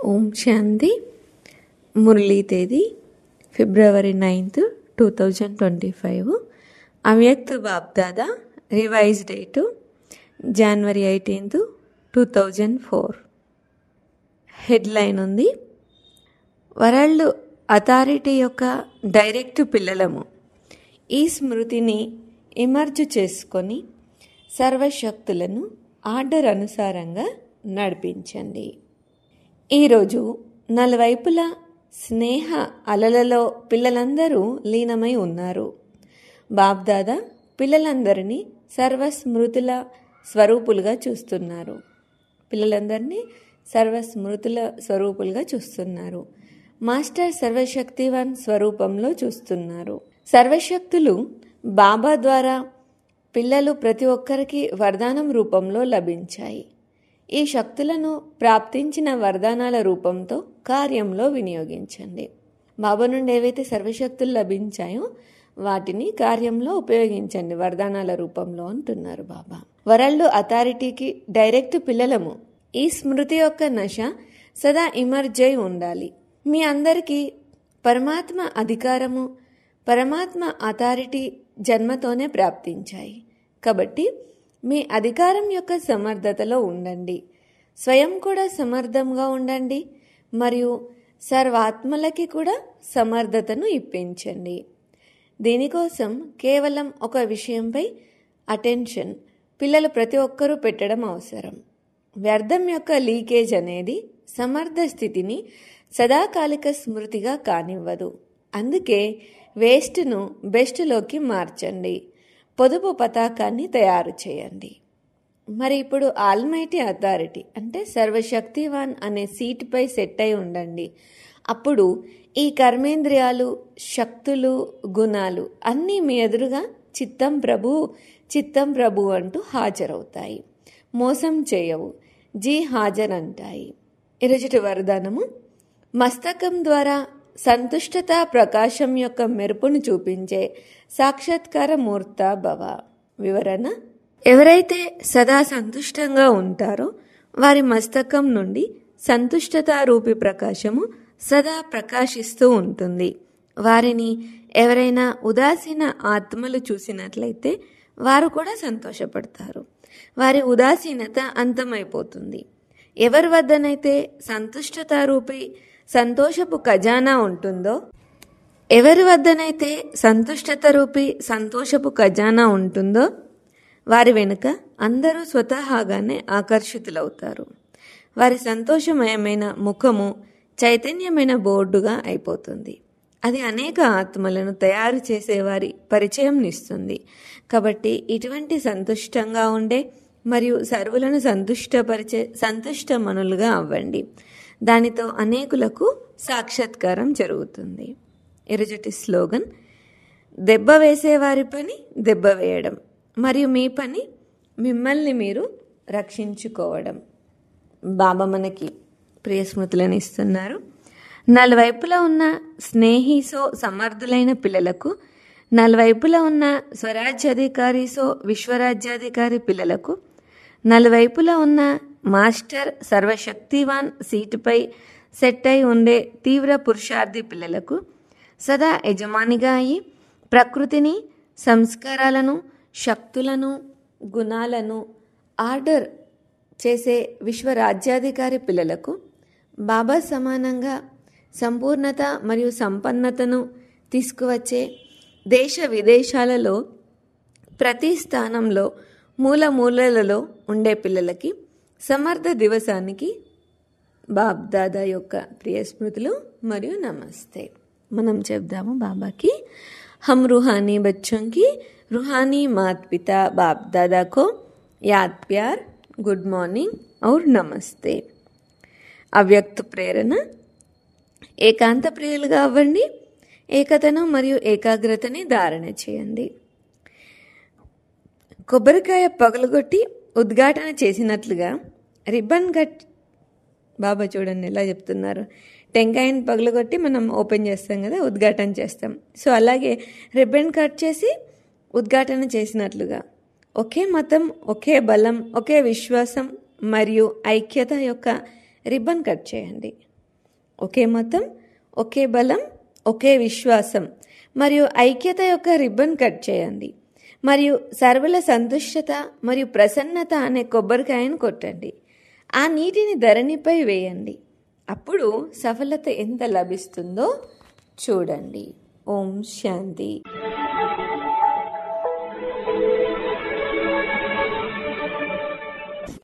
ఓం శాంతి మురళీ తేదీ February ninth two thousand twenty five అవ్యక్త Bapdada revise date January eighteenth two thousand four headline ఉంది వరల్డ్ అథారిటీ యొక్క డైరెక్ట్ పిల్లలము ఈ స్మృతిని ఇమర్జ్ చేసుకొని సర్వశక్తులను ఆర్డర్ అనుసారంగా నడిపించండి ఈరోజు నలువైపులా స్నేహ అలలలో పిల్లలందరూ లీనమై ఉన్నారు బాబ్దాదా పిల్లలందరినీ సర్వస్మృతుల స్వరూపులుగా చూస్తున్నారు పిల్లలందరినీ సర్వస్మృతుల స్వరూపులుగా చూస్తున్నారు మాస్టర్ సర్వశక్తివాన్ స్వరూపంలో చూస్తున్నారు సర్వశక్తులు బాబా ద్వారా పిల్లలు ప్రతి ఒక్కరికి వరదానం రూపంలో లభించాయి ఈ శక్తులను ప్రాప్తించిన వరదానాల రూపంతో కార్యంలో వినియోగించండి బాబా నుండి ఏవైతే సర్వశక్తులు లభించాయో వాటిని కార్యంలో ఉపయోగించండి వరదానాల రూపంలో అంటున్నారు బాబా వరల్డ్ అథారిటీకి డైరెక్ట్ పిల్లలము ఈ స్మృతి యొక్క నశ సదా ఇమర్జ్ అయి ఉండాలి మీ అందరికీ పరమాత్మ అధికారము పరమాత్మ అథారిటీ జన్మతోనే ప్రాప్తించాయి కాబట్టి మీ అధికారం యొక్క సమర్థతలో ఉండండి స్వయం కూడా సమర్థంగా ఉండండి మరియు సర్వాత్మలకి కూడా సమర్థతను ఇప్పించండి దీనికోసం కేవలం ఒక విషయంపై అటెన్షన్ పిల్లలు ప్రతి ఒక్కరూ పెట్టడం అవసరం వ్యర్థం యొక్క లీకేజ్ అనేది సమర్థ స్థితిని సదాకాలిక స్మృతిగా కానివ్వదు అందుకే వేస్ట్ను బెస్ట్లోకి మార్చండి పొదుపు పతాకాన్ని తయారు చేయండి మరి ఇప్పుడు ఆల్మైటీ అథారిటీ అంటే సర్వశక్తివాన్ అనే సీటుపై సెట్ అయి ఉండండి అప్పుడు ఈ కర్మేంద్రియాలు శక్తులు గుణాలు అన్నీ మీ ఎదురుగా చిత్తం ప్రభు చిత్తం ప్రభు అంటూ హాజరవుతాయి మోసం చేయవు జీ హాజర్ అంటాయి ఇరజటి వరదానము మస్తకం ద్వారా సంతుష్టత ప్రకాశం యొక్క మెరుపును చూపించే సాక్షాత్కార మూర్త భవ వివరణ ఎవరైతే సదా సంతుష్టంగా ఉంటారో వారి మస్తకం నుండి సంతుష్టత రూపి ప్రకాశము సదా ప్రకాశిస్తూ ఉంటుంది వారిని ఎవరైనా ఉదాసీన ఆత్మలు చూసినట్లయితే వారు కూడా సంతోషపడతారు వారి ఉదాసీనత అంతమైపోతుంది ఎవరి వద్దనైతే సంతుష్టత రూపి సంతోషపు ఖజానా ఉంటుందో ఎవరి వద్దనైతే సంతుష్టత రూపి సంతోషపు ఖజానా ఉంటుందో వారి వెనుక అందరూ స్వతహాగానే ఆకర్షితులవుతారు వారి సంతోషమయమైన ముఖము చైతన్యమైన బోర్డుగా అయిపోతుంది అది అనేక ఆత్మలను తయారు చేసే వారి పరిచయం ఇస్తుంది కాబట్టి ఇటువంటి సంతుష్టంగా ఉండే మరియు సర్వులను సంతుష్టపరిచే సంతుష్టమనులుగా అవ్వండి దానితో అనేకులకు సాక్షాత్కారం జరుగుతుంది ఎరుజటి స్లోగన్ దెబ్బ వేసేవారి పని దెబ్బ వేయడం మరియు మీ పని మిమ్మల్ని మీరు రక్షించుకోవడం బాబా మనకి ప్రియ స్మృతులను ఇస్తున్నారు నలువైపులా ఉన్న స్నేహిసో సమర్థులైన పిల్లలకు నలువైపులా ఉన్న స్వరాజ్యాధికారిసో విశ్వరాజ్యాధికారి పిల్లలకు నలువైపులా ఉన్న మాస్టర్ సర్వశక్తివాన్ సీటుపై సెట్ అయి ఉండే తీవ్ర పురుషార్థి పిల్లలకు సదా యజమానిగా అయి ప్రకృతిని సంస్కారాలను శక్తులను గుణాలను ఆర్డర్ చేసే విశ్వరాజ్యాధికారి పిల్లలకు బాబా సమానంగా సంపూర్ణత మరియు సంపన్నతను తీసుకువచ్చే దేశ విదేశాలలో ప్రతి స్థానంలో మూల మూలలలో ఉండే పిల్లలకి సమర్థ దివసానికి బాబ్దాదా యొక్క ప్రియ స్మృతులు మరియు నమస్తే మనం చెప్దాము బాబాకి हम रूहानी बच्चों की रूहानी मात पिता बाप दादा को याद प्यार గుడ్ మార్నింగ్ ఔర్ నమస్తే అవ్యక్త ప్రేరణ ఏకాంత ప్రియులుగా అవ్వండి ఏకతను మరియు ఏకాగ్రతని ధారణ చేయండి కొబ్బరికాయ పగలగొట్టి ఉద్ఘాటన చేసినట్లుగా రిబ్బన్ కట్ బాబా చూడండి ఎలా చెప్తున్నారు టెంకాయని పగలగొట్టి మనం ఓపెన్ చేస్తాం కదా ఉద్ఘాటన చేస్తాం సో అలాగే రిబ్బన్ కట్ చేసి ఉద్ఘాటన చేసినట్లుగా ఒకే మతం ఒకే బలం ఒకే విశ్వాసం మరియు ఐక్యత యొక్క రిబ్బన్ కట్ చేయండి ఒకే మతం ఒకే బలం ఒకే విశ్వాసం మరియు ఐక్యత యొక్క రిబ్బన్ కట్ చేయండి మరియు సర్వల సంతుష్టత మరియు ప్రసన్నత అనే కొబ్బరికాయను కొట్టండి ఆ నీటిని ధరణిపై వేయండి అప్పుడు సఫలత ఎంత లభిస్తుందో చూడండి ఓం శాంతి